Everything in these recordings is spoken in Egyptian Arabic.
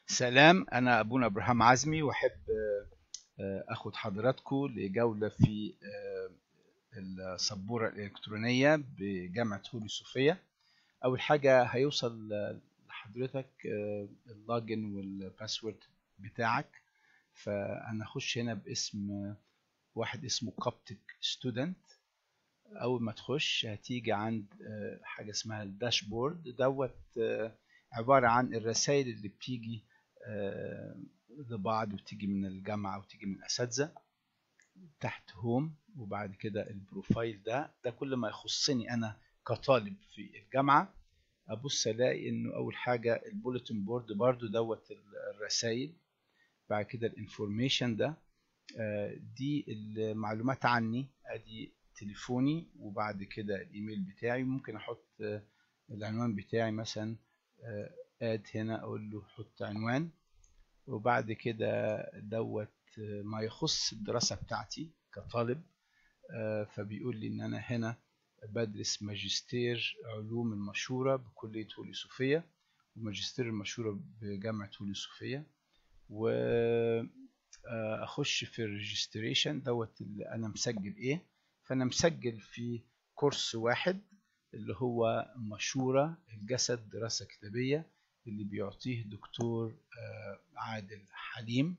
سلام أنا أبونا إبراهيم عزمي وأحب آه، آه، أخد حضراتكم لجولة في آه، السبورة الإلكترونية بجامعة هولي صوفيا أول حاجة هيوصل لحضرتك اللوجن والباسورد بتاعك فأنا أخش هنا باسم واحد اسمه كابتك ستودنت أول ما تخش هتيجي عند حاجة اسمها الداشبورد دوت عبارة عن الرسائل اللي بتيجي لبعض وتيجي من الجامعة وتيجي من الأساتذة تحت هوم وبعد كده البروفايل ده ده كل ما يخصني أنا كطالب في الجامعة أبص ألاقي إنه أول حاجة البوليتين بورد برضو دوت الرسائل بعد كده الانفورميشن ده دي المعلومات عني ادي تليفوني وبعد كده الايميل بتاعي ممكن احط العنوان بتاعي مثلا اد هنا اقول له حط عنوان وبعد كده دوت ما يخص الدراسة بتاعتي كطالب فبيقول لي ان انا هنا بدرس ماجستير علوم المشهورة بكلية هولي صوفيا وماجستير المشهورة بجامعة هولي صوفيا واخش في الريجستريشن دوت اللي انا مسجل ايه فانا مسجل في كورس واحد اللي هو مشورة الجسد دراسة كتابية اللي بيعطيه دكتور عادل حليم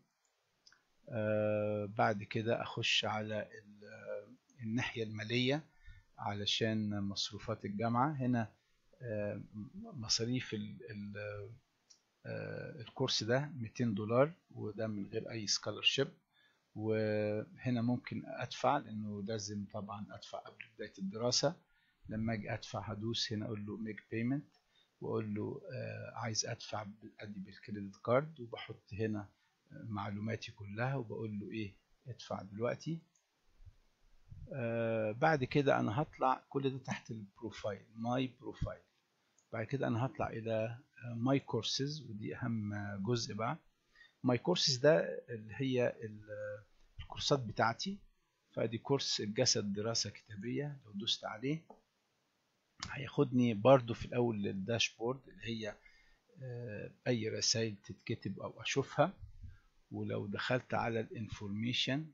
بعد كده أخش على الناحية المالية علشان مصروفات الجامعة هنا مصاريف الكورس ده 200 دولار وده من غير أي سكولرشيب وهنا ممكن أدفع لأنه لازم طبعا أدفع قبل بداية الدراسة لما اجي ادفع هدوس هنا اقول له ميك بيمنت واقول له آه عايز ادفع ادي بالكريدت كارد وبحط هنا معلوماتي كلها وبقول له ايه ادفع دلوقتي آه بعد كده انا هطلع كل ده تحت البروفايل ماي بروفايل بعد كده انا هطلع الى ماي كورسز ودي اهم جزء بقى ماي كورسز ده اللي هي الكورسات بتاعتي فادي كورس الجسد دراسة كتابية لو دوست عليه هياخدني برضو في الاول للداشبورد اللي هي اي رسائل تتكتب او اشوفها ولو دخلت على الانفورميشن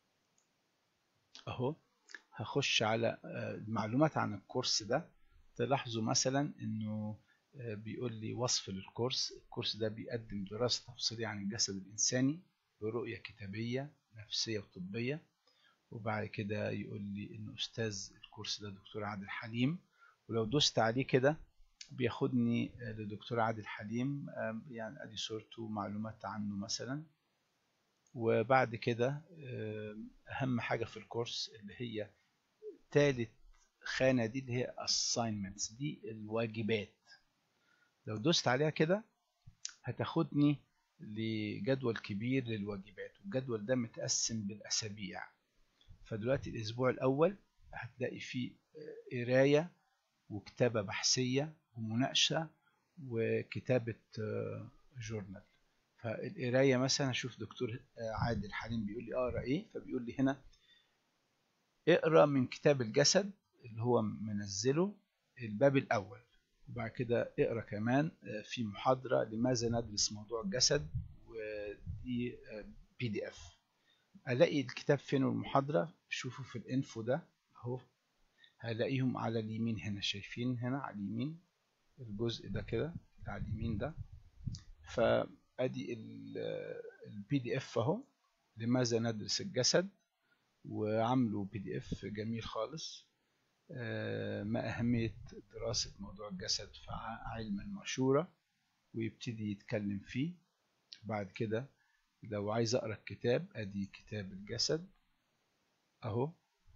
اهو هخش على المعلومات عن الكورس ده تلاحظوا مثلا انه بيقول لي وصف للكورس الكورس ده بيقدم دراسة تفصيلية عن الجسد الإنساني برؤية كتابية نفسية وطبية وبعد كده يقول لي إن أستاذ الكورس ده دكتور عادل حليم ولو دوست عليه كده بياخدني لدكتور عادل حليم يعني ادي صورته معلومات عنه مثلا وبعد كده اهم حاجة في الكورس اللي هي تالت خانة دي اللي هي assignments دي الواجبات لو دوست عليها كده هتاخدني لجدول كبير للواجبات والجدول ده متقسم بالأسابيع فدلوقتي الأسبوع الأول هتلاقي فيه قراية وكتابة بحثية ومناقشة وكتابة جورنال فالقراية مثلا هشوف دكتور عادل حليم بيقول لي اقرا ايه فبيقول لي هنا اقرا من كتاب الجسد اللي هو منزله الباب الاول وبعد كده اقرا كمان في محاضرة لماذا ندرس موضوع الجسد ودي بي دي اف الاقي الكتاب فين والمحاضرة شوفوا في الانفو ده اهو هلاقيهم على اليمين هنا شايفين هنا على اليمين الجزء ده كده على اليمين ده فادي البي دي اف اهو لماذا ندرس الجسد وعملوا بي دي اف جميل خالص ما أهمية دراسة موضوع الجسد في علم المشورة ويبتدي يتكلم فيه بعد كده لو عايز أقرأ الكتاب أدي كتاب الجسد أهو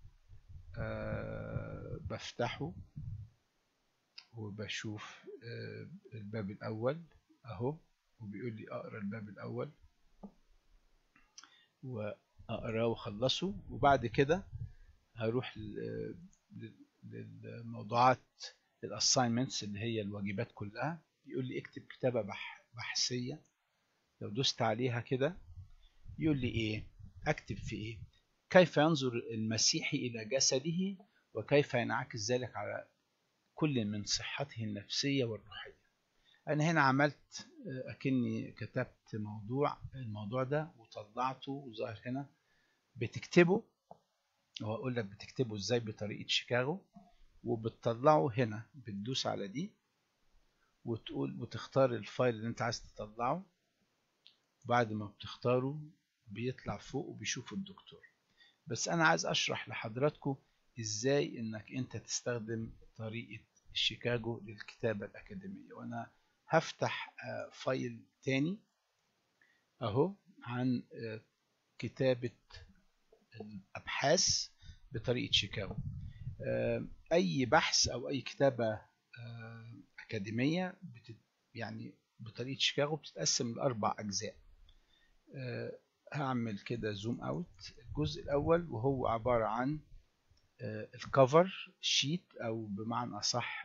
أه بفتحه وبشوف أه الباب الأول أهو وبيقول لي أقرأ الباب الأول وأقرأه وأخلصه وبعد كده هروح للموضوعات الاساينمنتس اللي هي الواجبات كلها يقول لي اكتب كتابة بحثية لو دوست عليها كده يقول لي ايه اكتب في ايه كيف ينظر المسيحي الى جسده وكيف ينعكس ذلك على كل من صحته النفسية والروحية انا هنا عملت اكني كتبت موضوع الموضوع ده وطلعته وظاهر هنا بتكتبه هو اقول لك بتكتبه ازاي بطريقه شيكاغو وبتطلعه هنا بتدوس على دي وتقول وتختار الفايل اللي انت عايز تطلعه بعد ما بتختاره بيطلع فوق وبيشوف الدكتور بس انا عايز اشرح لحضراتكم ازاي انك انت تستخدم طريقة شيكاغو للكتابة الأكاديمية وأنا هفتح فايل تاني أهو عن كتابة الأبحاث بطريقة شيكاغو أي بحث أو أي كتابة أكاديمية يعني بطريقة شيكاغو بتتقسم لأربع أجزاء هعمل كده زوم أوت الجزء الأول وهو عبارة عن الكفر شيت او بمعنى اصح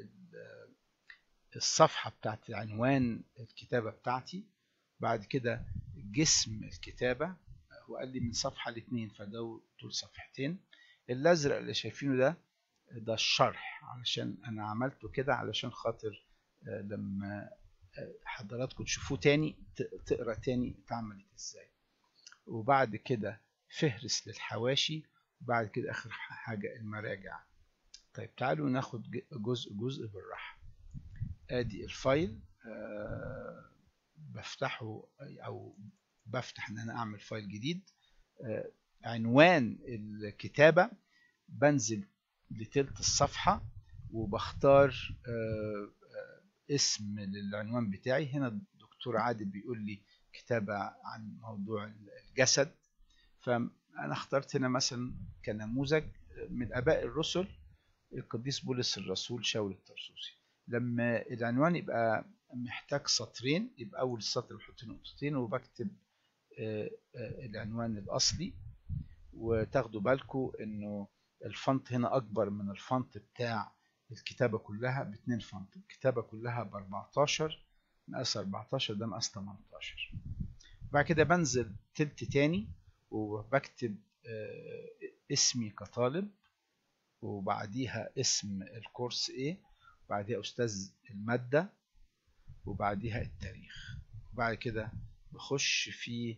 الصفحه بتاعت عنوان الكتابه بتاعتي بعد كده جسم الكتابه هو قال لي من صفحه لاثنين فده طول صفحتين الازرق اللي شايفينه ده ده الشرح علشان انا عملته كده علشان خاطر لما حضراتكم تشوفوه تاني تقرا تاني اتعملت ازاي وبعد كده فهرس للحواشي بعد كده اخر حاجه المراجع طيب تعالوا ناخد جزء جزء بالراحه ادي الفايل أه بفتحه او بفتح ان انا اعمل فايل جديد أه عنوان الكتابه بنزل لتلت الصفحه وبختار أه اسم للعنوان بتاعي هنا الدكتور عادل بيقول لي كتابه عن موضوع الجسد ف أنا اخترت هنا مثلا كنموذج من آباء الرسل القديس بولس الرسول شاول الترسوسي لما العنوان يبقى محتاج سطرين يبقى أول سطر بحط نقطتين وبكتب العنوان الأصلي وتاخدوا بالكم إنه الفونت هنا أكبر من الفونت بتاع الكتابة كلها ب 2 فونت الكتابة كلها ب 14 مقاس 14 ده مقاس 18 بعد كده بنزل تلت تاني وبكتب اسمي كطالب وبعديها اسم الكورس ايه وبعديها استاذ المادة وبعديها التاريخ وبعد كده بخش في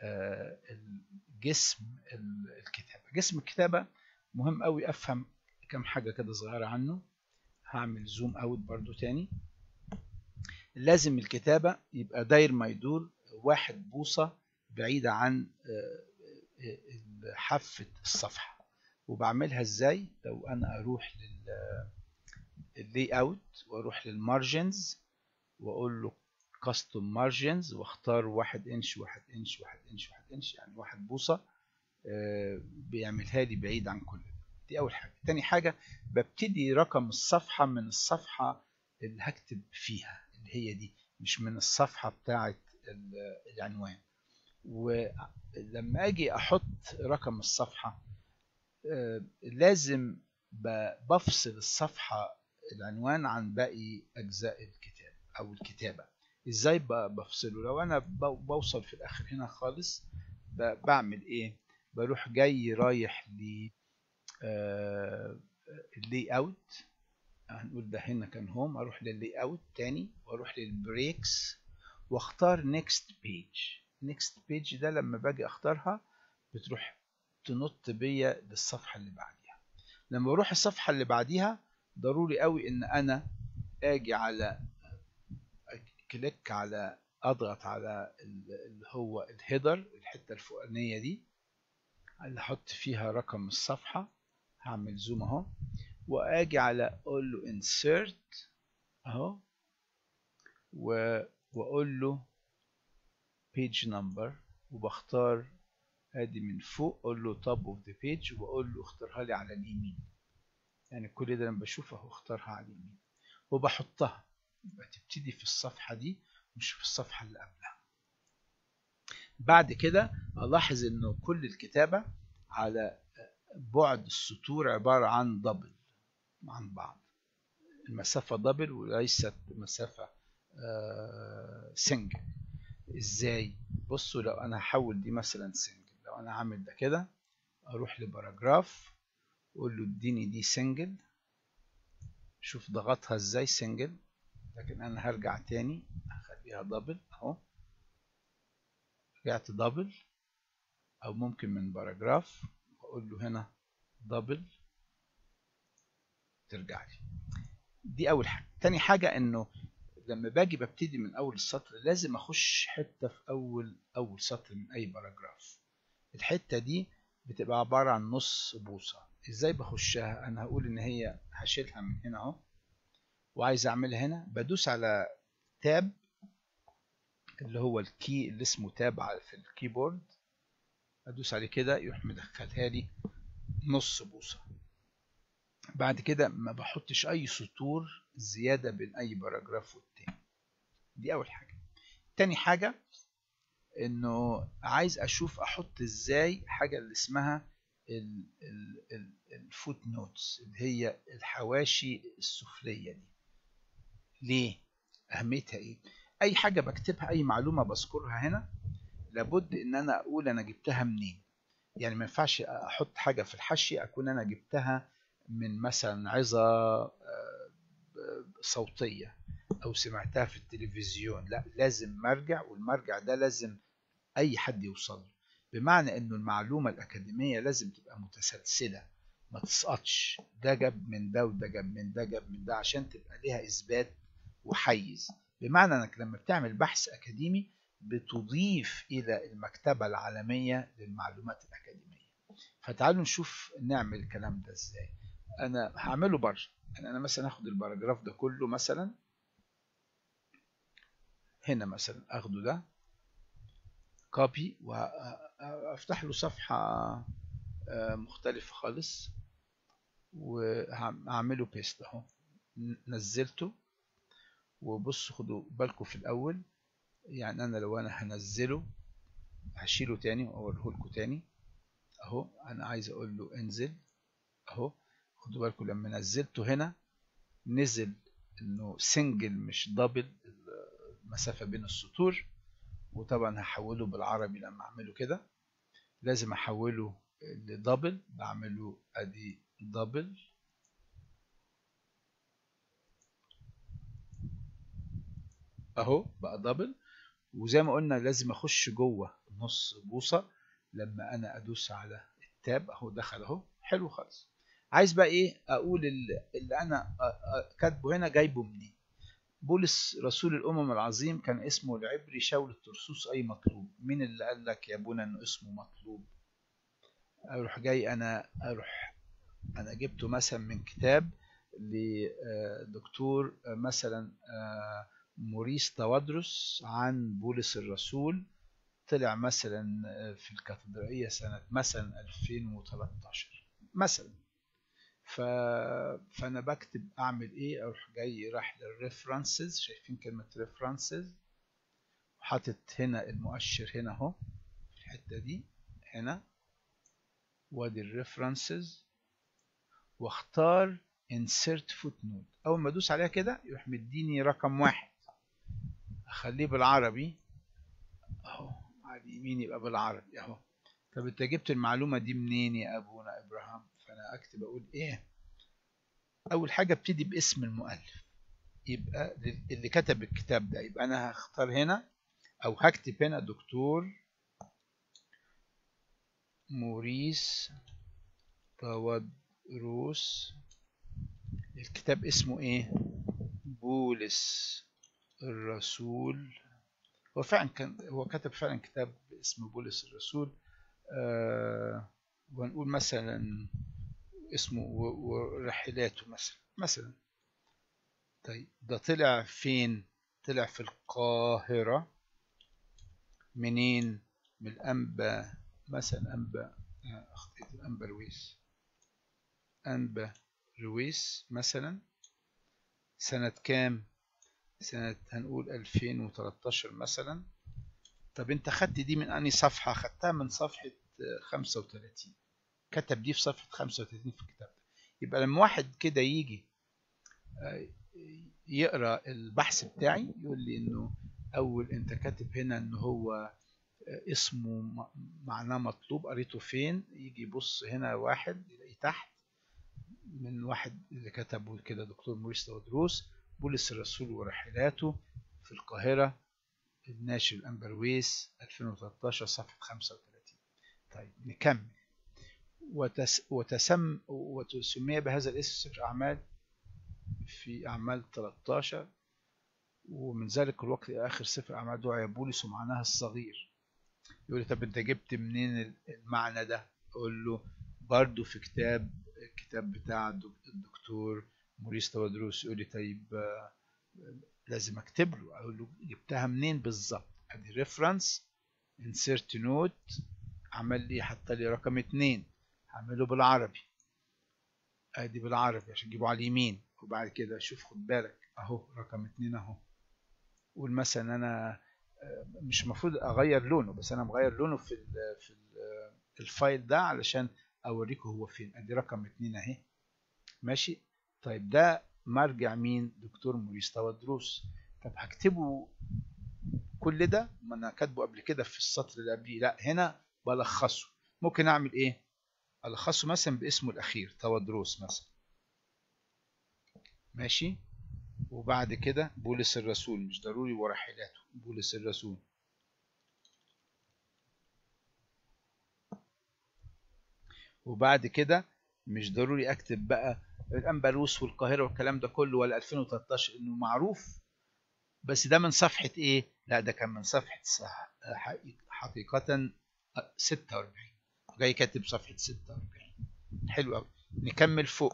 جسم الكتابة جسم الكتابة مهم قوي افهم كم حاجة كده صغيرة عنه هعمل زوم اوت برضو تاني لازم الكتابة يبقى داير ما يدور واحد بوصة بعيدة عن حافة الصفحة وبعملها ازاي لو انا اروح لللي اوت واروح للمارجنز واقول له كاستم مارجنز واختار واحد انش واحد انش واحد انش واحد انش يعني واحد بوصة بيعملها لي بعيد عن كل دي اول حاجة تاني حاجة ببتدي رقم الصفحة من الصفحة اللي هكتب فيها اللي هي دي مش من الصفحة بتاعة العنوان ولما اجي احط رقم الصفحة لازم بفصل الصفحة العنوان عن باقي اجزاء الكتاب او الكتابة ازاي بفصله لو انا بوصل في الاخر هنا خالص بعمل ايه بروح جاي رايح ل اللي اوت هنقول ده هنا كان هوم اروح للي اوت تاني واروح للبريكس واختار نيكست بيج نيكست بيج ده لما باجي اختارها بتروح تنط بيا للصفحه اللي بعديها لما بروح الصفحه اللي بعديها ضروري قوي ان انا اجي على كليك على اضغط على اللي هو الهيدر الحته الفوقانيه دي اللي احط فيها رقم الصفحه هعمل زوم اهو واجي على اقول له insert اهو واقول له page number وبختار ادي من فوق اقول له top of the page واقول له اختارها لي على اليمين يعني كل ده لما بشوفه اهو اختارها على اليمين وبحطها يبقى تبتدي في الصفحة دي مش في الصفحة اللي قبلها بعد كده الاحظ انه كل الكتابة على بعد السطور عبارة عن دبل عن بعض المسافة دبل وليست مسافة سنجل ازاي بصوا لو انا هحول دي مثلا سنجل لو انا عامل ده كده اروح لباراجراف اقول له اديني دي سنجل شوف ضغطها ازاي سنجل لكن انا هرجع تاني هخليها دبل اهو رجعت دبل او ممكن من باراجراف واقول له هنا دبل ترجع لي دي اول حاجه تاني حاجه انه لما باجي ببتدي من اول السطر لازم اخش حته في اول اول سطر من اي باراجراف الحته دي بتبقى عباره عن نص بوصه ازاي بخشها انا هقول ان هي هشيلها من هنا اهو وعايز اعملها هنا بدوس على تاب اللي هو الكي اللي اسمه تاب في الكيبورد ادوس عليه كده يروح مدخلها لي نص بوصه بعد كده ما بحطش اي سطور زياده بين اي باراجراف والتاني دي اول حاجه تاني حاجه انه عايز اشوف احط ازاي حاجه اللي اسمها الفوت نوتس اللي هي الحواشي السفليه دي ليه اهميتها ايه اي حاجه بكتبها اي معلومه بذكرها هنا لابد ان انا اقول انا جبتها منين يعني ما ينفعش احط حاجه في الحاشيه اكون انا جبتها من مثلا عظه صوتيه او سمعتها في التلفزيون لا لازم مرجع والمرجع ده لازم اي حد يوصل له بمعنى انه المعلومه الاكاديميه لازم تبقى متسلسله ما تسقطش ده جاب من ده وده جاب من ده جاب من ده عشان تبقى ليها اثبات وحيز بمعنى انك لما بتعمل بحث اكاديمي بتضيف الى المكتبه العالميه للمعلومات الاكاديميه فتعالوا نشوف نعمل الكلام ده ازاي انا هعمله بره يعني انا مثلا اخد الباراجراف ده كله مثلا هنا مثلا اخده ده كوبي وافتح له صفحه مختلفه خالص وهعمله بيست اهو نزلته وبصوا خدوا بالكم في الاول يعني انا لو انا هنزله هشيله تاني واوريه لكم تاني اهو انا عايز اقول له انزل اهو خدوا بالكم لما نزلته هنا نزل انه سنجل مش دبل المسافه بين السطور وطبعا هحوله بالعربي لما اعمله كده لازم احوله لدبل بعمله ادي دبل اهو بقى دبل وزي ما قلنا لازم اخش جوه نص بوصه لما انا ادوس على التاب اهو دخل اهو حلو خالص عايز بقى ايه اقول اللي انا كاتبه هنا جايبه منين بولس رسول الامم العظيم كان اسمه العبري شاول الترسوس اي مطلوب مين اللي قال لك يا ابونا انه اسمه مطلوب اروح جاي انا اروح انا جبته مثلا من كتاب لدكتور مثلا موريس توادرس عن بولس الرسول طلع مثلا في الكاتدرائية سنة مثلا 2013 مثلا ف... فأنا بكتب أعمل إيه أروح جاي راح للريفرنسز شايفين كلمة ريفرنسز وحاطط هنا المؤشر هنا أهو في الحتة دي هنا وادي الريفرنسز واختار insert footnote أول ما أدوس عليها كده يروح مديني رقم واحد اخليه بالعربي اهو على اليمين يبقى بالعربي اهو طب انت جبت المعلومه دي منين يا ابونا ابراهام فانا اكتب اقول ايه اول حاجه ابتدي باسم المؤلف يبقى اللي كتب الكتاب ده يبقى انا هختار هنا او هكتب هنا دكتور موريس تودروس الكتاب اسمه ايه بولس الرسول هو فعلا كان هو كتب فعلا كتاب اسمه بولس الرسول آه ونقول مثلا اسمه ورحلاته مثلا مثلا طيب ده طلع فين طلع في القاهرة منين من الأنبا مثلا أنبا أخطيت الأنبا رويس أنبا رويس مثلا سنة كام سنة هنقول 2013 مثلا طب انت خدت دي من انهي صفحة خدتها من صفحة 35 كتب دي في صفحة 35 في الكتاب ده يبقى لما واحد كده يجي يقرا البحث بتاعي يقول لي انه اول انت كاتب هنا ان هو اسمه معناه مطلوب قريته فين يجي يبص هنا واحد يلاقي تحت من واحد اللي كتبه كده دكتور موريس تودروس بولس الرسول ورحلاته في القاهرة الناشر الأمبرويس 2013 صفحة 35 طيب نكمل وتس وتسم وتسمي بهذا الاسم سفر أعمال في أعمال 13 ومن ذلك الوقت آخر سفر أعمال دعاء بولس ومعناها الصغير يقول لي طب أنت جبت منين المعنى ده؟ أقول له برضه في كتاب الكتاب بتاع الدكتور موريس تودروس يقول لي طيب لازم اكتب له اقول له جبتها منين بالظبط ادي ريفرنس انسيرت نوت عمل لي حط لي رقم اتنين هعمله بالعربي ادي بالعربي عشان اجيبه على اليمين وبعد كده شوف خد بالك اهو رقم اتنين اهو قول مثلا انا مش المفروض اغير لونه بس انا مغير لونه في ال في ال الفايل ده علشان اوريكم هو فين ادي رقم اتنين اهي ماشي طيب ده مرجع مين دكتور موريس تودروس طب هكتبه كل ده ما انا كاتبه قبل كده في السطر اللي قبليه لا هنا بلخصه ممكن اعمل ايه الخصه مثلا باسمه الاخير تودروس مثلا ماشي وبعد كده بولس الرسول مش ضروري ورحلاته بولس الرسول وبعد كده مش ضروري اكتب بقى الانبلوس والقاهره والكلام ده كله ولا 2013 انه معروف بس ده من صفحه ايه لا ده كان من صفحه حقيقه 46 جاي كاتب صفحه 46 حلو قوي نكمل فوق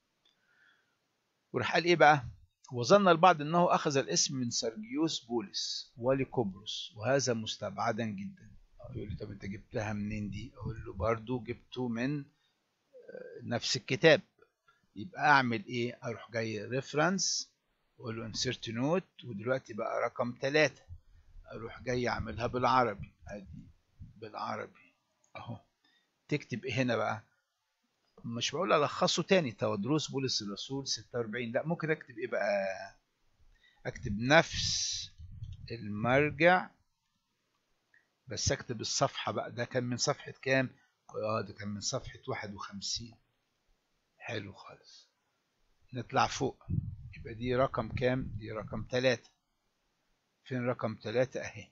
وراح قال ايه بقى وظن البعض انه اخذ الاسم من سرجيوس بولس ولي قبرص وهذا مستبعدا جدا يقول لي طب انت جبتها منين دي اقول له برضو جبته من نفس الكتاب يبقى اعمل ايه اروح جاي ريفرنس واقول له انسيرت نوت ودلوقتي بقى رقم ثلاثة اروح جاي اعملها بالعربي ادي بالعربي اهو تكتب ايه هنا بقى مش بقول الخصه تاني تودروس بولس الرسول 46 لا ممكن اكتب ايه بقى اكتب نفس المرجع بس اكتب الصفحة بقى ده كان من صفحة كام اه ده كان من صفحة 51 حلو خالص نطلع فوق يبقى دي رقم كام دي رقم 3 فين رقم 3 اهي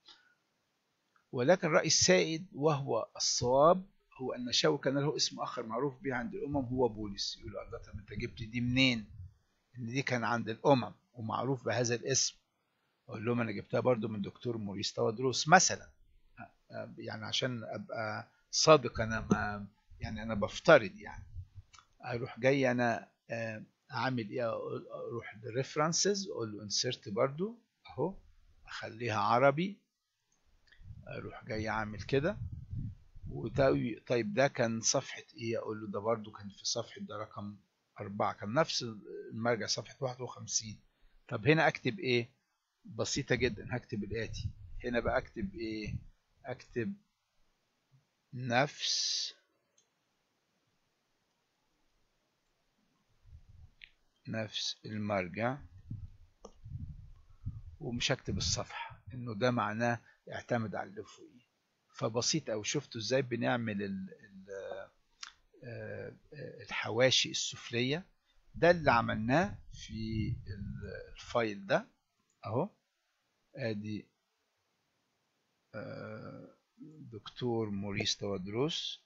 ولكن رأي السائد وهو الصواب هو أن شاول كان له اسم آخر معروف به عند الأمم هو بولس يقول الله طب أنت جبت دي منين؟ إن دي كان عند الأمم ومعروف بهذا الاسم أقول لهم أنا جبتها برضو من دكتور موريس تودروس مثلا يعني عشان أبقى صادق أنا ما يعني أنا بفترض يعني أروح جاي أنا أعمل إيه أروح للريفرنسز أقول له انسرت برضو أهو أخليها عربي أروح جاي أعمل كده طيب ده كان صفحة ايه اقول له ده برضو كان في صفحة ده رقم أربعة كان نفس المرجع صفحة واحد وخمسين طب هنا اكتب ايه بسيطة جدا هكتب الاتي هنا بقى اكتب ايه اكتب نفس نفس المرجع ومش هكتب الصفحة انه ده معناه اعتمد على اللي فوقيه فبسيط أوي شفتوا ازاي بنعمل ال ال الحواشي السفلية ده اللي عملناه في الفايل ده اهو ادي دكتور موريس تودروس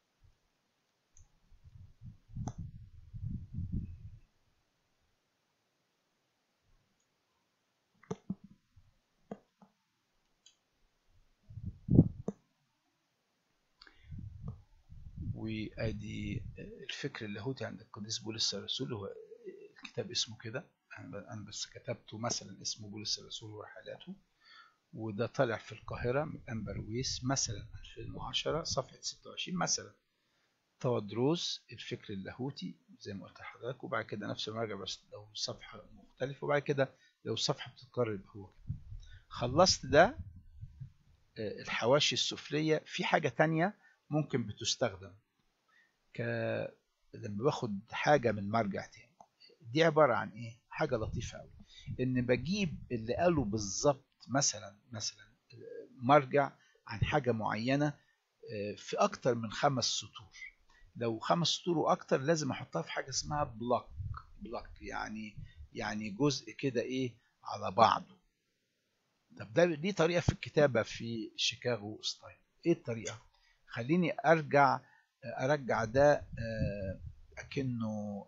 وادي الفكر اللاهوتي عند القديس بولس الرسول هو الكتاب اسمه كده انا بس كتبته مثلا اسمه بولس الرسول ورحلاته وده طالع في القاهرة من أمبرويس مثلا 2010 صفحة 26 مثلا تودروس الفكر اللاهوتي زي ما قلت لحضرتك وبعد كده نفس المرجع بس لو صفحة مختلفة وبعد كده لو الصفحة بتتكرر يبقى هو كده خلصت ده الحواشي السفلية في حاجة تانية ممكن بتستخدم ك لما باخد حاجة من مرجع تاني دي عبارة عن ايه حاجة لطيفة قوي ان بجيب اللي قاله بالظبط مثلا مثلا مرجع عن حاجة معينة في اكتر من خمس سطور لو خمس سطور واكتر لازم احطها في حاجة اسمها بلوك بلوك يعني يعني جزء كده ايه على بعضه طب ده دي طريقه في الكتابه في شيكاغو ستايل ايه الطريقه خليني ارجع ارجع ده اكنه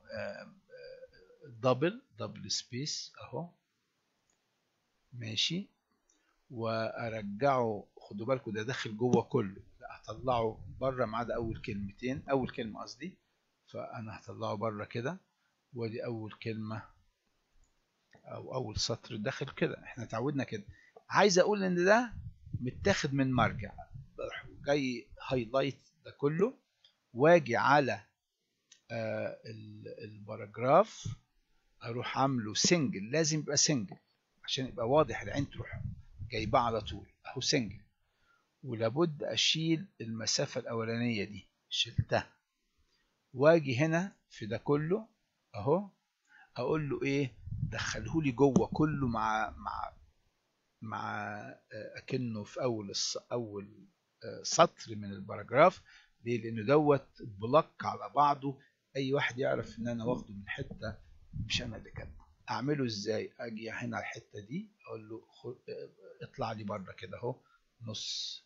دبل دبل سبيس اهو ماشي وارجعه خدوا بالكم ده داخل جوه كله لا هطلعه بره ما عدا اول كلمتين اول كلمه قصدي فانا هطلعه بره كده ودي اول كلمه او اول سطر داخل كده احنا اتعودنا كده عايز اقول ان ده متاخد من مرجع جاي هايلايت ده كله واجي على آه الباراجراف اروح عامله سنجل لازم يبقى سنجل عشان يبقى واضح العين تروح جايباه على طول اهو سنجل ولابد اشيل المسافه الاولانيه دي شلتها واجي هنا في ده كله اهو اقول له ايه دخله لي جوه كله مع مع مع اكنه في اول الص... اول سطر من الباراجراف ليه لانه دوت بلوك على بعضه اي واحد يعرف ان انا واخده من حته مش انا اللي كاتبه اعمله ازاي اجي هنا على الحته دي اقول له خل... اطلع لي بره كده اهو نص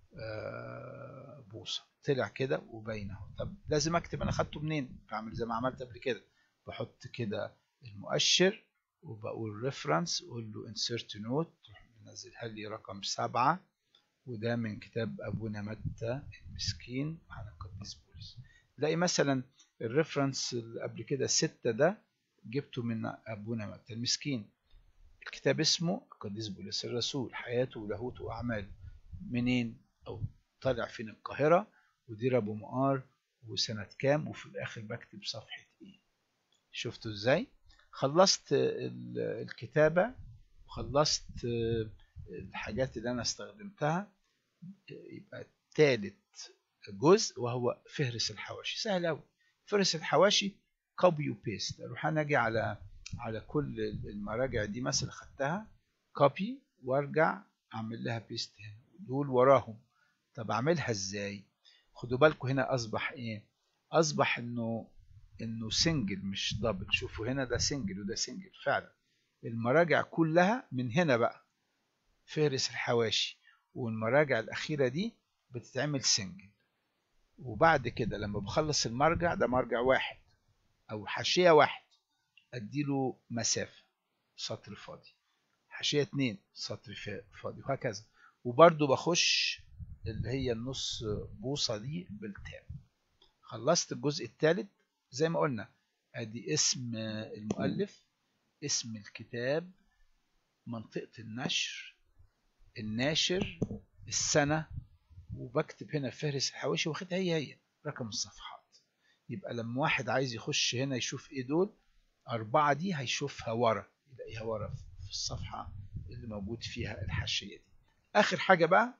بوصه طلع كده وباين اهو طب لازم اكتب انا خدته منين بعمل زي ما عملت قبل كده بحط كده المؤشر وبقول ريفرنس اقول له انسيرت نوت تروح منزلها لي رقم سبعة وده من كتاب ابونا متى المسكين عن القديس بولس تلاقي مثلا الريفرنس اللي قبل كده ستة ده جبته من ابونا متى المسكين الكتاب اسمه القديس بولس الرسول حياته ولاهوته واعماله منين او طالع فين القاهرة ودير ابو مقار وسنة كام وفي الاخر بكتب صفحة ايه شفتوا ازاي خلصت الكتابة وخلصت الحاجات اللي انا استخدمتها يبقى تالت جزء وهو فهرس الحواشي سهل قوي فهرس الحواشي كوبي وبيست اروح انا اجي على على كل المراجع دي مثلا خدتها كوبي وارجع اعمل لها بيست هنا دول وراهم طب اعملها ازاي خدوا بالكم هنا اصبح ايه اصبح انه انه سنجل مش دبل شوفوا هنا ده سنجل وده سنجل فعلا المراجع كلها من هنا بقى فهرس الحواشي والمراجع الاخيره دي بتتعمل سنجل وبعد كده لما بخلص المرجع ده مرجع واحد او حاشيه واحد اديله مسافه سطر فاضي حاشيه اتنين سطر فاضي وهكذا وبرده بخش اللي هي النص بوصه دي بالتاب خلصت الجزء الثالث زي ما قلنا ادي اسم المؤلف اسم الكتاب منطقة النشر الناشر السنة وبكتب هنا فهرس الحواشي واخدها هي هي رقم الصفحات يبقى لما واحد عايز يخش هنا يشوف ايه دول أربعة دي هيشوفها ورا يلاقيها ورا في الصفحة اللي موجود فيها الحاشية دي آخر حاجة بقى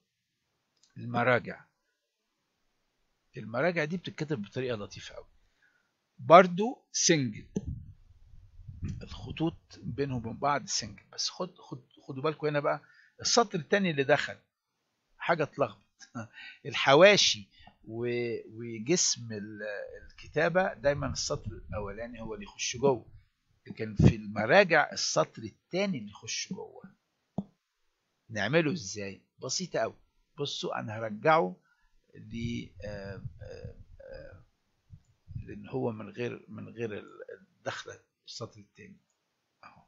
المراجع المراجع دي بتتكتب بطريقة لطيفة قوي برضو سنجل الخطوط بينهم وبين بعض سنجل بس خد خد خدوا بالكم هنا بقى السطر الثاني اللي دخل حاجه اتلخبط الحواشي وجسم الكتابه دايما السطر الاولاني هو اللي يخش جوه لكن في المراجع السطر الثاني اللي يخش جوه نعمله ازاي بسيطه قوي بصوا انا هرجعه ل لان هو من غير من غير الدخله السطر الثاني اهو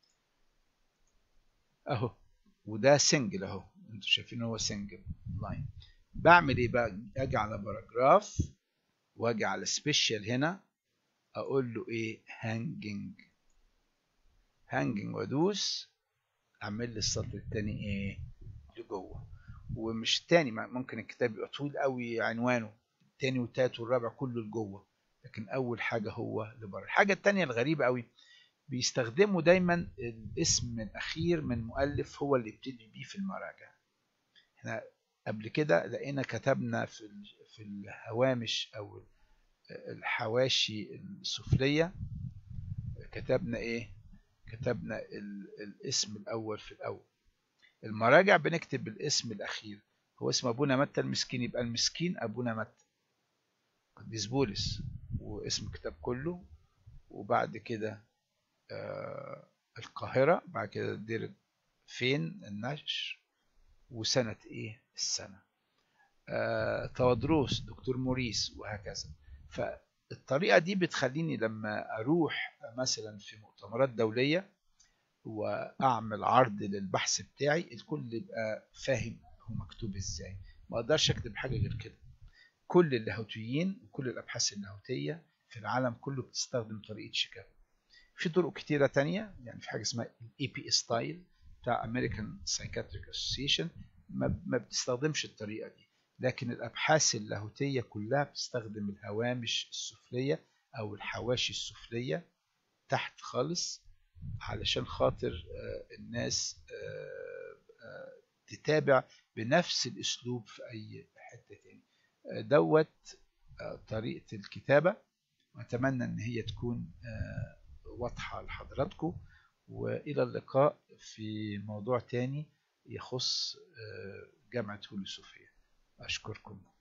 اهو وده سنجل اهو انتوا شايفين هو سنجل لاين بعمل ايه بقى اجي على باراجراف واجي على سبيشال هنا اقول له ايه هانجنج هانجنج وادوس اعمل لي السطر الثاني ايه لجوه ومش تاني ممكن الكتاب يبقى طويل قوي عنوانه التاني والتالت والرابع كله لجوه لكن اول حاجه هو لبره الحاجه التانية الغريبه قوي بيستخدموا دايما الاسم الاخير من مؤلف هو اللي يبتدي بيه في المراجع احنا قبل كده لقينا كتبنا في في الهوامش او الحواشي السفليه كتبنا ايه كتبنا الاسم الاول في الاول المراجع بنكتب الاسم الاخير هو اسم ابونا متى المسكين يبقى المسكين ابونا متى قديس بولس واسم الكتاب كله وبعد كده القاهرة بعد كده دير فين النشر وسنة ايه السنة تودروس دكتور موريس وهكذا فالطريقة دي بتخليني لما أروح مثلا في مؤتمرات دولية وأعمل عرض للبحث بتاعي الكل يبقى فاهم هو مكتوب ازاي ما اقدرش اكتب حاجة غير كده كل اللاهوتيين وكل الابحاث اللاهوتية في العالم كله بتستخدم طريقة شيكاغو في طرق كتيرة تانية يعني في حاجة اسمها الاي بي ستايل بتاع American Psychiatric Association ما بتستخدمش الطريقة دي لكن الأبحاث اللاهوتية كلها بتستخدم الهوامش السفلية أو الحواشي السفلية تحت خالص علشان خاطر الناس تتابع بنفس الأسلوب في أي حتة تاني دوت طريقة الكتابة وأتمنى أن هي تكون واضحة لحضراتكم وإلى اللقاء في موضوع تاني يخص جامعة هولي صوفيا أشكركم